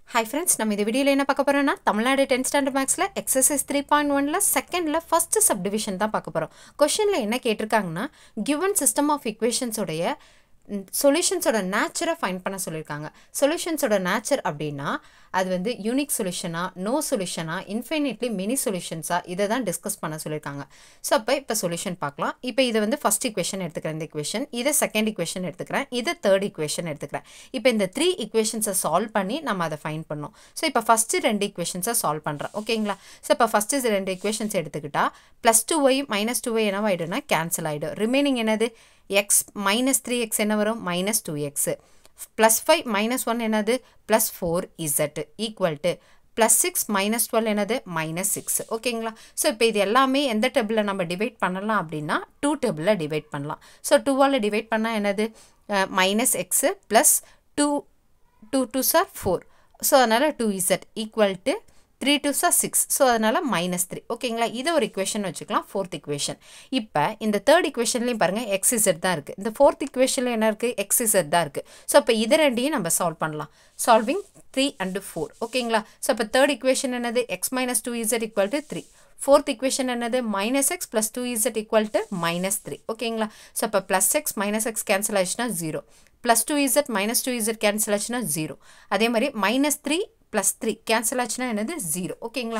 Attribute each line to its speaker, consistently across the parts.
Speaker 1: hi friends நம்ம இந்த வீடியோவில் என்ன பார்க்க போகிறோம்னா தமிழ்நாடு டென்த் ஸ்டாண்டர்ட் மேக்ஸில் எக்ஸசைஸ் த்ரீ பாயிண்ட் ஒனில் செகண்டில் ஃபஸ்ட்டு சப்டிவிஷன் தான் பார்க்க போகிறோம் கொஷனில் என்ன கேட்டிருக்காங்கன்னா கிவன் சிஸ்டம் ஆஃப் இக்குவேஷன்ஸோடைய சொல்யூஷன்ஸோட நேச்சரை ஃபைன் பண்ண சொல்லியிருக்காங்க சொல்யூஷன்ஸோட நேச்சர் அப்படின்னா அது வந்து யூனிக் சொல்யூஷனா நோ சொல்யூஷனா இன்ஃபைனிட்லி மினி சொல்யூஷன்ஸா இதை தான் டிஸ்கஸ் பண்ண சொல்லியிருக்காங்க ஸோ அப்போ இப்போ சொல்யூஷன் பார்க்கலாம் இப்போ இதை வந்து ஃபஸ்ட் இக்குவேஷன் எடுத்துக்கிறேன் இந்த இக்குவேஷன் இதை செகண்ட் இக்குவேஷன் எடுத்துக்கிறேன் இதை தேர்ட் இக்குவேஷன் எடுத்துக்கிறேன் இப்போ இந்த த்ரீ இக்குவேஷன்ஸை சால்வ் பண்ணி நம்ம அதை ஃபைன் பண்ணோம் ஸோ இப்போ ஃபஸ்ட்டு ரெண்டு இக்குவேஷன்ஸை சால்வ் பண்ணுறேன் ஓகேங்களா ஸோ இப்போ ஃபஸ்ட்டு ரெண்டு இக்குவேஷன்ஸ் எடுத்துக்கிட்டா plus two y minus two y என்னவாயிடும்னா கேன்சல் ஆகிடும் ரிமைனிங் என்னது எக்ஸ் மைனஸ் த்ரீ எக்ஸ் என்ன வரும் minus two x plus five minus one என்னது plus four z equal to plus six minus twelve என்னது மைனஸ் சிக்ஸ் ஓகேங்களா so இப்போ இது எல்லாமே எந்த டேபிளில் நம்ம டிவைட் பண்ணலாம் அப்படின்னா டூ டேபிளில் டிவைட் பண்ணலாம் ஸோ டூவால் டிவைட் பண்ணால் என்னது minus x plus two two two sir four so அதனால் two z equal to three two sir six so அதனால் மைனஸ் த்ரீ ஓகேங்களா இதை ஒரு இக்குவேஷன் வச்சுக்கலாம் ஃபோர்த் இக்குவேஷன் இப்போ இந்த தேர்ட் இக்குவேஷன்லேயும் பாருங்கள் எக்ஸ் இசட் தான் இருக்குது இந்த ஃபோர்த் இக்குவேஷனில் என்ன இருக்குது எக்ஸ் இசட் தான் இருக்குது ஸோ இப்போ இதை ரெண்டையும் நம்ம சால்வ் பண்ணலாம் சால்விங் த்ரீ அண்டு ஃபோர் ஓகேங்களா ஸோ இப்போ தேர்ட் இக்குவேஷன் என்னது x minus two z equal to three fourth equation என்னது minus x plus two z equal to minus three ஓகேங்களா ஸோ இப்போ plus x minus x cancel ஆச்சுன்னா zero plus two z minus two z cancel ஆச்சுன்னா zero அதே மாதிரி minus three plus three cancel ஆச்சுன்னா என்னது zero ஓகேங்களா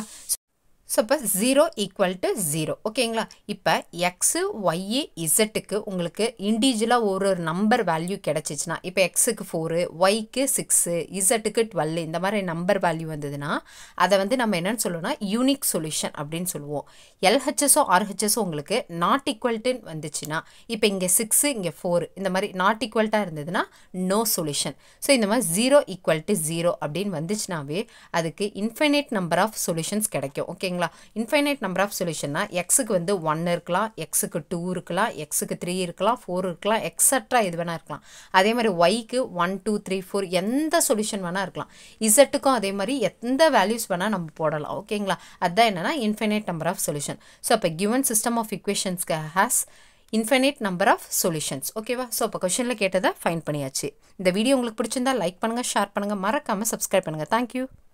Speaker 1: ஸோ இப்போ ஜீரோ ஈக்குவல் டு ஜீரோ ஓகேங்களா இப்போ எக்ஸு ஒய்யு இசட்டுக்கு உங்களுக்கு இண்டிவிஜுவலாக ஒரு ஒரு நம்பர் வேல்யூ கிடச்சிச்சின்னா இப்போ எக்ஸுக்கு ஃபோரு ஒய்க்கு சிக்ஸு இசட்டுக்கு டுவெல் இந்த மாதிரி நம்பர் வேல்யூ வந்ததுன்னா அதை வந்து நம்ம என்னென்னு சொல்லுவோம்னா யூனிக் சொல்யூஷன் அப்படின்னு சொல்லுவோம் எல்ஹெச்எஸோ ஆர்ஹெச்எஸோ உங்களுக்கு நாட் ஈக்குவல்ட்டுன்னு வந்துச்சுன்னா இப்போ இங்கே சிக்ஸு இங்கே ஃபோரு இந்த மாதிரி நாட் ஈக்குவல்ட்டாக இருந்ததுன்னா நோ சொல்யூஷன் ஸோ இந்த மாதிரி ஜீரோ ஈக்குவல் டு ஜீரோ அப்படின்னு வந்துச்சுனாவே அதுக்கு இன்ஃபைனைட் நம்பர் ஆஃப் சொல்யூஷன்ஸ் கிடைக்கும் ஓகேங்களா இன்ஃபைனைட் நம்பர் ஆஃப் சொல்யூஷன்னா எக்ஸுக்கு வந்து ஒன் இருக்கலாம் எக்ஸுக்கு டூ இருக்கலாம் எக்ஸுக்கு த்ரீ இருக்கலாம் ஃபோர் இருக்கலாம் எக்ஸட்ரா இது வேணால் இருக்கலாம் அதே மாதிரி ஒய்க்கு ஒன் டூ த்ரீ ஃபோர் எந்த சொல்யூஷன் வேணால் இருக்கலாம் இசட்டுக்கும் அதே மாதிரி எந்த வேல்யூஸ் வேணால் நம்ம போடலாம் ஓகேங்களா அதுதான் என்னென்னா infinite number of solution so அப்போ கிவன் சிஸ்டம் ஆஃப் இக்குவேஷன்ஸ்க்கு has infinite number of solutions ஓகேவா ஸோ இப்போ கொஷனில் கேட்டதை ஃபைன் பண்ணியாச்சு இந்த வீடியோ உங்களுக்கு பிடிச்சிருந்தா லைக் பண்ணுங்கள் ஷேர் பண்ணுங்கள் மறக்காமல் சப்ஸ்கிரைப் பண்ணுங்கள் தேங்க்யூ